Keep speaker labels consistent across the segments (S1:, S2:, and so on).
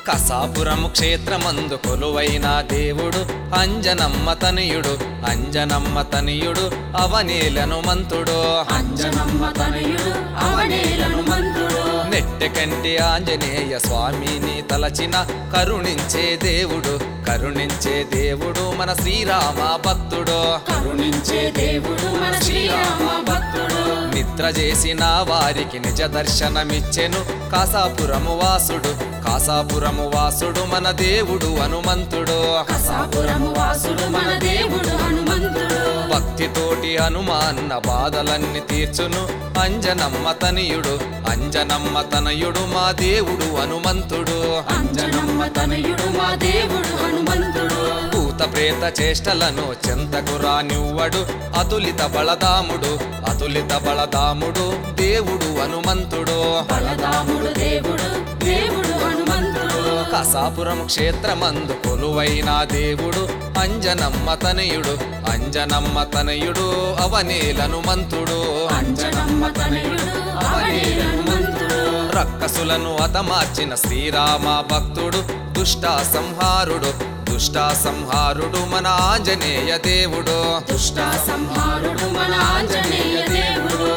S1: కసాపురము క్షేత్రమందు కొలువైన దేవుడు అంజనమ్మ తనయుడు అంజనమ్మ తనయుడు అవనేలను మంతుడు
S2: అంజనమ్మ తనయుడు అవనేలను మంత్రుడు
S1: నెట్టెకంటి ఆంజనేయ స్వామిని తలచిన కరుణించే దేవుడు కరుణించే దేవుడు మన శ్రీరామ భక్తుడు
S2: కరుణించే దేవుడు మన శ్రీరామ భక్తుడు
S1: నిద్ర చేసిన వారికి నిజ దర్శనమిచ్చెను కాసాపురము వాసుడు కాసాపురము వాసుడు మన దేవుడు హనుమంతుడు
S2: కసాపురము వాసుడు మన దేవుడు హనుమంతుడు
S1: భక్తితోటి హనుమాన్న బాధలన్నీ తీర్చును అంజనమ్మ తనయుడు అంజనమ్మ తనయుడు మా దేవుడు హనుమంతుడు
S2: అంజనమ్మ తనయుడు మా దేవుడు హనుమంతుడు
S1: భూత ప్రేత చేష్టలను చెంతకు రానివ్వడు అతులిత బలదాముడు అతులిత బలదాముడు దేవుడు హనుమంతుడు
S2: బలదాముడు దేవుడు దేవుడు హనుమంతుడు
S1: కసాపురం క్షేత్రమందు కొలువైన దేవుడు అంజనమ్మ తనయుడు అంజనమ్మ తనయుడు అవనేలను మంతుడు
S2: అంజనమ్మ తనయుడు అవనేలను మంత్రుడు
S1: రక్కసులను అతమార్చిన శ్రీరామ భక్తుడు దుష్ట సంహారుడు దుష్ట సంహారుడు మన ఆంజనేయ దేవుడు
S2: దుష్ట సంహారుడు మన ఆంజనేయ దేవుడు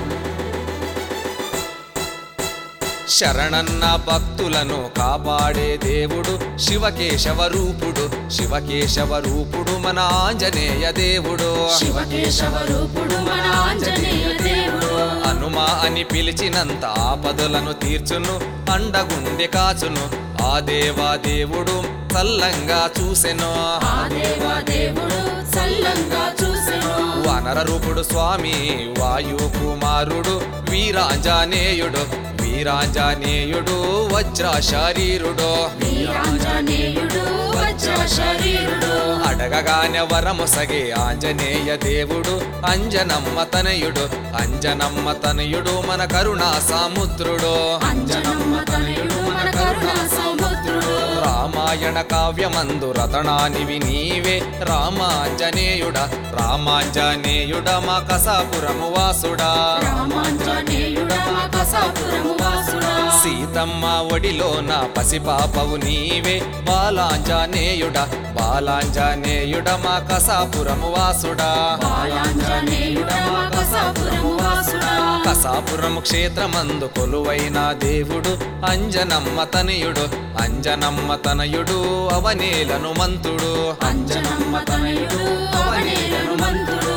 S1: శరణన్న భక్తులను కాపాడే దేవుడు శివకేశవ రూపుడు శివకేశవ రూపుడు మన ఆంజనేయ దేవుడు
S2: శివకేశవ రూపుడు మన ఆంజనేయ దేవుడు
S1: హనుమా అని పిలిచినంత ఆపదలను తీర్చును అండగుండె కాచును ఆ దేవా దేవుడు చల్లంగా చూసెను
S2: ఆ దేవా దేవుడు చల్లంగా చూసెను
S1: వానర రూపుడు స్వామి వాయు కుమారుడు వీరాంజనేయుడు వీరాంజనేయుడు వజ్ర శరీరుడు
S2: వీరాంజనేయుడు వజ్ర శరీరుడు
S1: అడగగానే వరము సగే ఆంజనేయ దేవుడు అంజనమ్మ తనయుడు అంజనమ్మ తనయుడు మన కరుణా సాముద్రుడు
S2: అంజనమ్మ తనయుడు మన కరుణా సముద్రుడు
S1: రామాయణ కావ్యమందు రతనానివి నీవే రామాంజనేయుడ రామాంజనేయుడ మా కసాపురము వాసుడా
S2: రామాంజనేయుడ మా కసాపురము వాసుడా
S1: సీతమ్మ ఒడిలోన పసిపాపవు నీవే బాలాంజనేయుడ బాలాంజనేయుడ మా కసాపురము వాసుడా
S2: బాలాంజనేయుడ మా కసాపురము వాసుడా
S1: కసాపురము క్షేత్రమందు కొలువైన దేవుడు అంజనమ్మ తనయుడు అంజనమ్మ తనయుడు అవనేలను మంతుడు
S2: అంజనమ్మ తనయుడు అవనేలను మంత్రుడు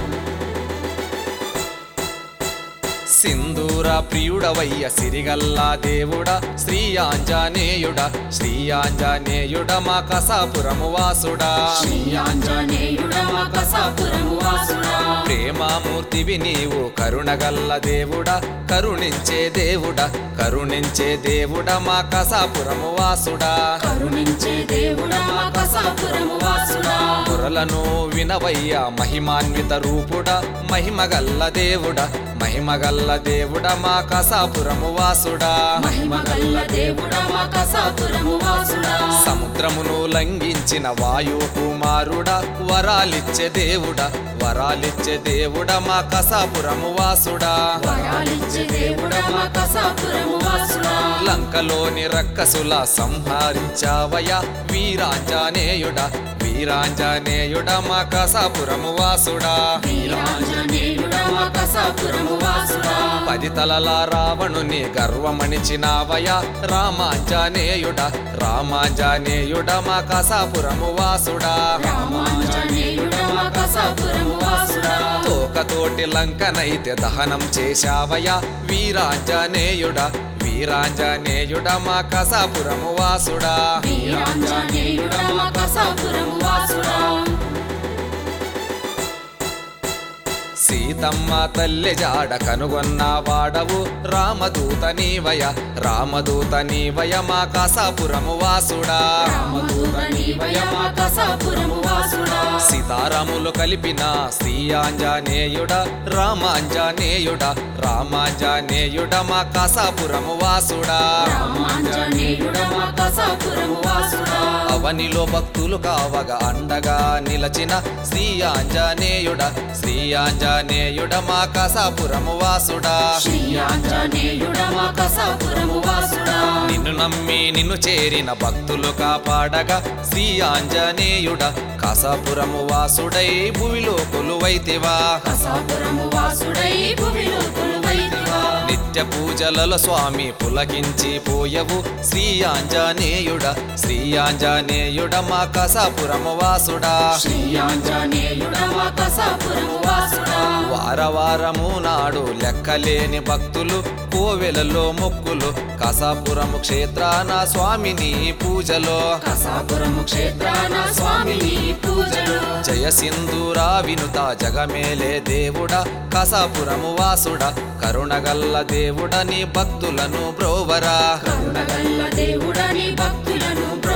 S1: సింధూర ప్రియుడవయ్య సిరిగల్లా దేవుడా శ్రీ ఆంజనేయుడ శ్రీ ఆంజనేయుడ మా కసాపురము వాసుడా
S2: శ్రీ ఆంజనేయుడ మా కసాపురము వాసుడా
S1: ప్రేమామూర్తివి నీవు కరుణగల్ల దేవుడా కరుణించే దేవుడా కరుణించే దేవుడా మా కసాపురము వాసుడా
S2: కరుణించే దేవుడ మా కసాపురము వాసుడా
S1: పురలను వినవయ్య మహిమాన్విత రూపుడా మహిమగల్ల దేవుడా మహిమగల్ల దేవుడా మా కసాపురము వాసుడా
S2: మహిమగల్ల దేవుడ మా కసాపురము వాసుడా
S1: సముద్రమును లంఘించిన వాయు కుమారుడా వరాలిచ్చే దేవుడా వరాలిచ్చే దేవుడా మా కసాపురము వాసుడా
S2: వరాలిచ్చే దేవుడ మా కసాపురము వాసుడా
S1: లంకలోని రక్కసుల సంహరించావయ వీరాంజనేయుడ వీరాంజనేయుడ మా కసాపురము వాసుడా
S2: వీరాంజనేయుడ మా కసాపురము వాసుడా
S1: పది తలల రావణుని గర్వమణిచినావయ రామాంజనేయుడ రామాంజనేయుడ మా కసాపురము వాసుడా
S2: రామాంజనేయుడ మా కసాపురము వాసుడా
S1: తోకతోటి లంకనైతే దహనం చేశావయ వీరాంజనేయుడ వీరాంజనేయుడ మా కసాపురము వాసుడా
S2: వీరాంజనేయుడ మా కసాపురము వాసుడా
S1: సీతమ్మ తల్లి జాడ కనుగొన్న వాడవు రామదూత నీవయ రామదూత నీవయ మా కసాపురము వాసుడా
S2: రామదూత నీవయ మా కసాపురము వాసుడా
S1: సీతారాములు కలిపిన శ్రీ ఆంజనేయుడ రామాంజనేయుడ రామాంజనేయుడ మా కసాపురము వాసుడా
S2: రామాంజనేయుడ మా కసాపురము వాసుడా
S1: అవనిలో భక్తులు కావగా అండగా నిలచిన శ్రీ ఆంజనేయుడ శ్రీ ఆంజనేయుడ ఆంజనేయుడ మా కసాపురము వాసుడా
S2: శ్రీ ఆంజనేయుడ మా కసాపురము వాసుడా
S1: నిన్ను నమ్మి నిన్ను చేరిన భక్తులు కాపాడగా శ్రీ ఆంజనేయుడ కసాపురము వాసుడై భూమిలో కొలువైతివా
S2: కసాపురము వాసుడై భూమిలో కొలువైతివా
S1: నిత్య పూజలలో స్వామి పులకించి పోయవు శ్రీ ఆంజనేయుడ శ్రీ ఆంజనేయుడ మా కసాపురము వాసుడా
S2: శ్రీ ఆంజనేయుడ మా కసాపురము వాసుడా
S1: వార వారము నాడు లెక్కలేని భక్తులు కోవెలలో మొక్కులు కసాపురము క్షేత్రాన స్వామిని పూజలో
S2: కసాపురము క్షేత్రాన స్వామిని పూజలు
S1: జయ సింధూరా వినుత జగమేలే దేవుడా కసాపురము వాసుడా కరుణగల్ల దేవుడని భక్తులను బ్రోవరా
S2: కరుణగల్ల దేవుడని భక్తులను